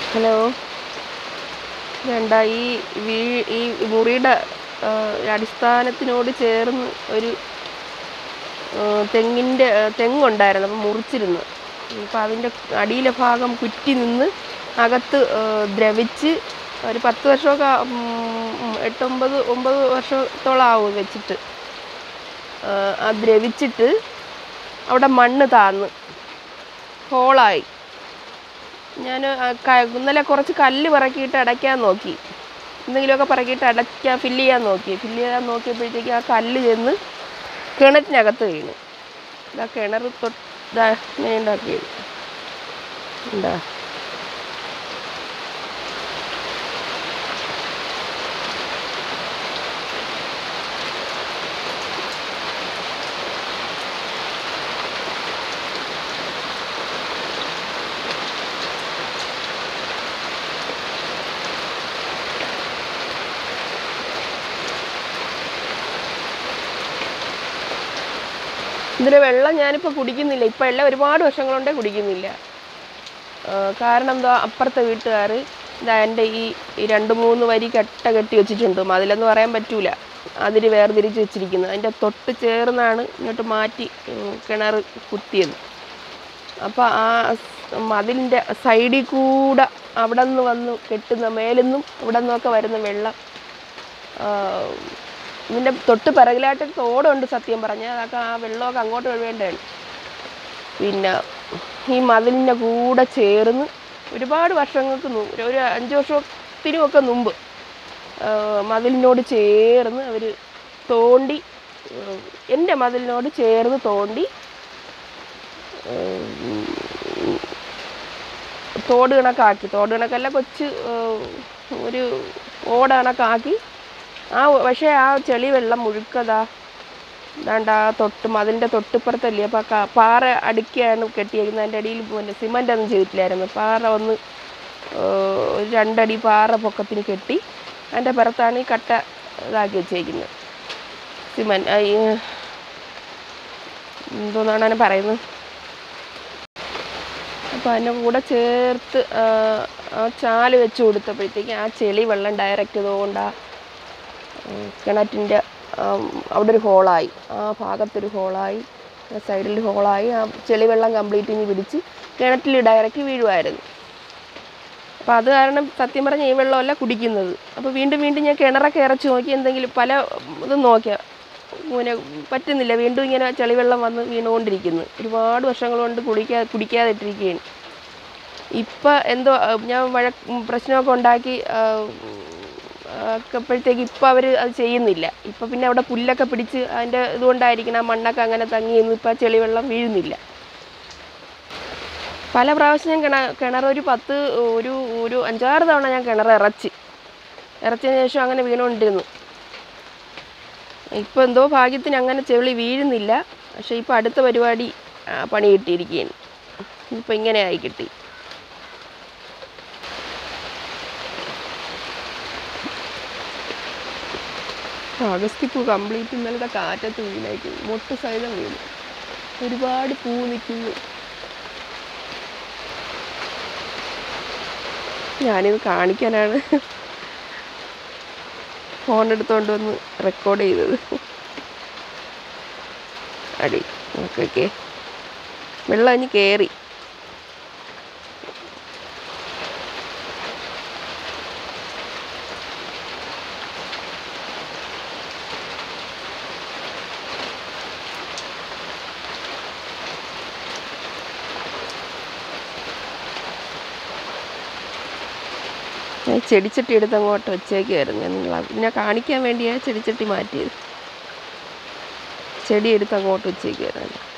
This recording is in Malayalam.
ഹലോ വേണ്ട ഈ വീ ഈ മുറിയുടെ ആ, അടിസ്ഥാനത്തിനോട് ചേർന്ന് ഒരു ആ, തെങ്ങിൻ്റെ ആ, തെങ്ങുണ്ടായിരുന്നു അപ്പം മുറിച്ചിരുന്നു അപ്പം അതിൻ്റെ അടിയിലെ ഭാഗം കുറ്റി നിന്ന് അകത്ത് ആ, ദ്രവിച്ച് ഒരു പത്ത് വർഷമൊക്കെ ആ- ഉം, ഉം, എട്ടൊമ്പത് ഒമ്പത് വർഷത്തോളം ആവും വെച്ചിട്ട് ആ, ആ ദ്രവിച്ചിട്ട് അവിടെ മണ്ണ് താന്ന് ഹോളായി ഞാൻ ഇന്നലെ കുറച്ച് കല്ല് പറക്കിയിട്ട് അടയ്ക്കാൻ നോക്കി എന്തെങ്കിലുമൊക്കെ പറക്കിയിട്ട് അടയ്ക്കാൻ ഫില്ല് ചെയ്യാൻ നോക്കി ഫില്ല് ചെയ്യാൻ നോക്കിയപ്പോഴത്തേക്ക് ആ കല്ല് ചെന്ന് കിണറ്റിനകത്ത് വീണു ഇതാ കിണർ തൊട്ട് ഇതാ ഇങ്ങനെ ഉണ്ടാക്കി ഉണ്ടാ ഇതിലെ വെള്ളം ഞാനിപ്പോൾ കുടിക്കുന്നില്ല ഇപ്പം എല്ലാം ഒരുപാട് വർഷങ്ങൾ കൊണ്ടേ കുടിക്കുന്നില്ല ആ, കാരണം എന്താ അപ്പുറത്തെ വീട്ടുകാർ ഇതാ എൻ്റെ ഈ ഈ രണ്ട് മൂന്ന് വരി കെട്ട കെട്ടി വെച്ചിട്ടുണ്ട് മതിലെന്ന് പറയാൻ പറ്റൂല അതിര് വേർതിരിച്ച് വെച്ചിരിക്കുന്നത് അതിൻ്റെ തൊട്ട് ചേർന്നാണ് ഇങ്ങോട്ട് മാറ്റി ഉം, കിണർ കുത്തിയത് അപ്പോൾ ആ സ് മതിലിൻ്റെ സൈഡിൽ കൂടെ അവിടെ നിന്ന് വന്ന് കെട്ടുന്ന മേലിന്നും ഇവിടെ നിന്നൊക്കെ വരുന്ന വെള്ളം ആ, ഇതിൻ്റെ തൊട്ട് പിറകിലായിട്ട് ഒരു തോടുണ്ട് സത്യം പറഞ്ഞാൽ അതൊക്കെ ആ വെള്ളമൊക്കെ അങ്ങോട്ട് ഒഴുകേണ്ടതാണ് പിന്നെ ഈ മതിലിൻ്റെ കൂടെ ചേർന്ന് ഒരുപാട് വർഷങ്ങൾക്ക് മുമ്പ് ഒരു- ഒരു അഞ്ച് വർഷത്തിനുമൊക്കെ മുമ്പ് ആ, മതിലിനോട് ചേർന്ന് അവർ തോണ്ടി ഉം, എൻ്റെ മതിലിനോട് ചേർന്ന് തോണ്ടി ഉം, തോട് കണക്കാക്കി തോട് കണക്കല്ല കൊച്ച് ഉം, ഒരു ഓട കണക്കാക്കി ആ പക്ഷേ ആ ചെളി വെള്ളം മുഴുക്കതാ ദാണ്ട ആ തൊട്ട് മതിലിൻ്റെ തൊട്ടിപ്പുറത്തല്ലേ അപ്പോൾ ക- പാറ അടുക്കിയാണ് കെട്ടിയിരിക്കുന്നത് അതിൻ്റെ അടിയിൽ പിന്നെ സിമൻ്റ് ഒന്നും ചെയ്തിട്ടില്ലായിരുന്നു പാറ ഒന്ന് ഏർ, ഒരു രണ്ടടി പാറ പൊക്കത്തിന് കെട്ടി അതിൻ്റെ പുറത്താണ് ഈ കട്ട ഇതാക്കി വെച്ചേക്കുന്നത് സിമൻ്റ് എന്തോന്നാണ് അതിനെ പറയുന്നത് അപ്പോൾ അതിൻ്റെ കൂടെ ചേർത്ത് ആ, ആ ചാല് വെച്ച് കൊടുത്തപ്പോഴത്തേക്ക് ആ ചെളി വെള്ളം ഡയറക്റ്റ് ഇതുകൊണ്ട് ആ കിണറ്റിൻ്റെ അവിടെ ഒരു ഹോളായി ആ ഭാഗത്തൊരു ഹോളായി സൈഡിൽ ഹോളായി ആ ചെളി വെള്ളം കംപ്ലീറ്റ് ഇനി പിടിച്ച് കിണറ്റിൽ ഡയറക്റ്റ് വീഴുമായിരുന്നു അപ്പോൾ അത് കാരണം സത്യം പറഞ്ഞ ഈ വെള്ളമല്ല കുടിക്കുന്നത് അപ്പോൾ വീണ്ടും വീണ്ടും ഞാൻ കിണറൊക്കെ ഇറച്ചി നോക്കി എന്തെങ്കിലും പല ഇതും നോക്കിയ ഇങ്ങനെ പറ്റുന്നില്ല വീണ്ടും ഇങ്ങനെ ചെളിവെള്ളം വന്ന് വീണുകൊണ്ടിരിക്കുന്നു ഒരുപാട് വർഷങ്ങൾ കൊണ്ട് കുടിക്കാ കുടിക്കാതിട്ടിരിക്കുകയാണ് ഇപ്പം എന്തോ ആ, ഞാൻ വഴ പ്രശ്നമൊക്കെ ഉണ്ടാക്കി ആ, അപ്പോഴത്തേക്ക് ഇപ്പം അവർ അത് ചെയ്യുന്നില്ല ഇപ്പം പിന്നെ അവിടെ പുല്ലൊക്കെ പിടിച്ച് അതിൻ്റെ ഇതുകൊണ്ടായിരിക്കണം ആ മണ്ണൊക്കെ അങ്ങനെ തങ്ങി നിന്ന് ഇപ്പം ആ ചെളിവെള്ളം വീഴുന്നില്ല പല പ്രാവശ്യം ഞാൻ കിണ കിണർ ഒരു പത്ത് ഒരു ഒരു അഞ്ചാറ് തവണ ഞാൻ കിണർ ഇറച്ചി ഇറച്ചതിന് ശേഷം അങ്ങനെ വീണുകൊണ്ടിരുന്നു ഇപ്പം എന്തോ ഭാഗ്യത്തിന് അങ്ങനെ ചെളി വീഴുന്നില്ല പക്ഷേ ഇപ്പം അടുത്ത പരിപാടി ആ, പണി കിട്ടിയിരിക്കുകയാണ് ഇപ്പം ഇങ്ങനെ ആയി കിട്ടി അഗസ്തി പൂ കംപ്ലീറ്റ് ഇന്നലത്തെ കാറ്റത്ത് വീണേക്കും മൊട്ട് സഹിതം വീണു ഒരുപാട് പൂ നിൽക്കുന്നു ഞാനിത് കാണിക്കാനാണ് ഫോൺ എടുത്തോണ്ട് വന്ന് റെക്കോർഡ് ചെയ്തത് അടി ഓക്കെ വെള്ളം ഇനി കയറി ഞാൻ ചെടിച്ചട്ടി എടുത്ത് അങ്ങോട്ട് വെച്ചേക്കുമായിരുന്നു ഞാൻ നിങ്ങളെ പിന്നെ കാണിക്കാൻ വേണ്ടിയാണ് ചെടിച്ചട്ടി മാറ്റിയത് ചെടി എടുത്ത് അങ്ങോട്ട് വെച്ചേക്കുമായിരുന്നു